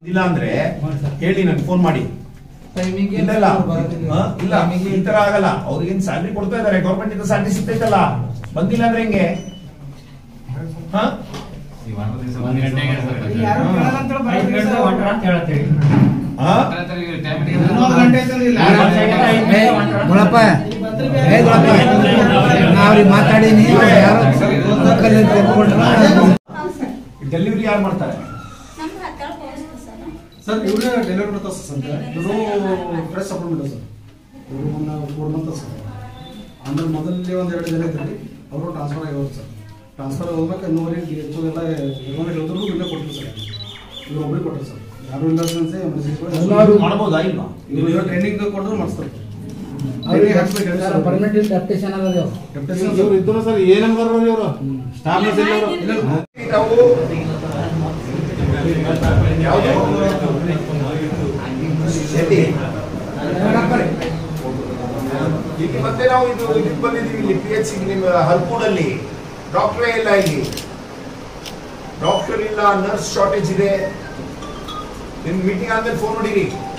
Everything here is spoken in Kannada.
ಇಲ್ಲ ಅಂದ್ರೆ ಹೇಳಿ ನಂಗೆ ಫೋನ್ ಮಾಡಿ ಟೈಮಿಂಗ್ ಇಲ್ಲ ಇಲ್ಲ ಹ? ಇಲ್ಲ ಈ ತರ ಆಗಲ್ಲ ಅವ್ರಿಗೇನ್ ಸ್ಯಾಲ್ರಿ ಕೊಡ್ತಾ ಇದಾರೆ ಗೌರ್ಮೆಂಟ್ ಇಂದ ಸ್ಯಾಲ್ರಿ ಸಿಗ್ತೈತಲ್ಲ ಬಂದಿಲ್ಲ ಅಂದ್ರೆ ಹೆಂಗೆ ಹ? ಒಂದ್ ಗಂಟೆಗೆ ಸರ್. ಯಾರು ಕೇಳಲ್ಲ ಅಂತ ಹೇಳಿ ಐದ್ ಗಂಟೆ ಬರೋದಿಲ್ಲ ಹೊಂಟ್ರ ಅಂತ ಹೇಳ್ತೀವಿ. ಹ? ಹನ್ನೊಂದು ಗಂಟೆ ಆಯ್ತಲ್ಲ ಇಲ್ಲಿ. ಏ, ಗುಳಪ್ಪ ಬಂದ್ರೆ ಏ ಗುಳಪ್ಪ ನಾ ಅವ್ರಿಗೆ ಮಾತಾಡೀನಿ ಅವ್ರು ಯಾರೋ ಲೋಕಲ್ ಅಂತ ತಿಳ್ಕೊಂಡ್ರು. ಡೆಲಿವರಿ ಯಾರು ಮಾಡ್ತಾರೆ ನಮ್ಮ ಹತ್ತಿರ ಪೋಸ್ಟ್ ಸರ್ ಸರ್ ಇವರೇ ಡೆಲಿವರಿ ಮಾಡ್ತಾರೆ ಸರ್ ಅಂತ ಇವರು ಫ್ರೆಶ್ ಅಪಾಯಿಂಟ್ಮೆಂಟ್ ಸರ್ ಇವರು ಒಂದು ಫೋರ್ ಮಂತ್ ಸರ್ ಆಮೇಲೆ ಮೊದಲೇ ಒಂದು ಎರಡು ಜನ ಇದ್ರಿ ಅವರು ಟ್ರಾನ್ಸ್ಫರ್ ಆಗಿ ಹೋದ್ರು ಸರ್ ಟ್ರಾನ್ಸ್ಫರ್ ಹೋಗ್ಬೇಕು ಇನ್ನೂವರೆ ಡಿ ಎಚ್ ಎಲ್ಲ ಏನಾರು ಹೇಳಿದ್ರು ಇಲ್ಲೇ ಕೊಟ್ಟರು ಸರ್ ಇವ್ರು ಒಬ್ಬರಿಗೆ ಕೊಟ್ಟರು ಸರ್ ಯಾರು ಇಲ್ಲ ಅನ್ಸೆ ಎಮರ್ಜೆನ್ಸಿ ಮಾಡ್ಬೋದಾ ಇಲ್ವಾ ಇವರು ಇವಾಗ ಟ್ರೈನಿಂಗ್ ಕೊಟ್ಟರು ಮಾಡಿಸ್ತಾರೆ ಅವ್ರಿಗೆ ಹಾಕ್ಬೇಕು ಹೇಳಿ ಸರ್ ಪರ್ಮನೆಂಟ್ ಅಪ್ಡೇಷನ್ ಅದ ಇವ್ರು. ಡೆಪ್ಟೇಷನ್ ಇವ್ರು ಇದ್ರು ಸರ್ ಏನ್ ಅನ್ಬಾರ್ದು ಇವರು ಸ್ಟಾಫ್ ನರ್ಸ್ ಇಲ್ಲ ಇವ್ರು. ಇಲ್ಲ ನಾವು ಯಾವುದು ಎಲ್ಲಿ? ಇಲ್ಲಿ ಮತ್ತೆ ನಾವು ಇದು ಇದಕ್ಕೆ ಬಂದಿದ್ದೀವಿ ಇಲ್ಲಿ ಪಿ ಎಚ್ ನಿಮ್ಮ ಹರ್ಕೂಡಲ್ಲಿ ಡಾಕ್ಟ್ರೇ ಇಲ್ಲ ಇಲ್ಲಿ ಡಾಕ್ಟರ್ ಇಲ್ಲ ನರ್ಸ್ ಶಾರ್ಟೇಜ್ ಇದೆ ನಿಮ್ ಮೀಟಿಂಗ್ ಆದ್ಮೇಲೆ ಫೋನ್ ನೋಡಿರಿ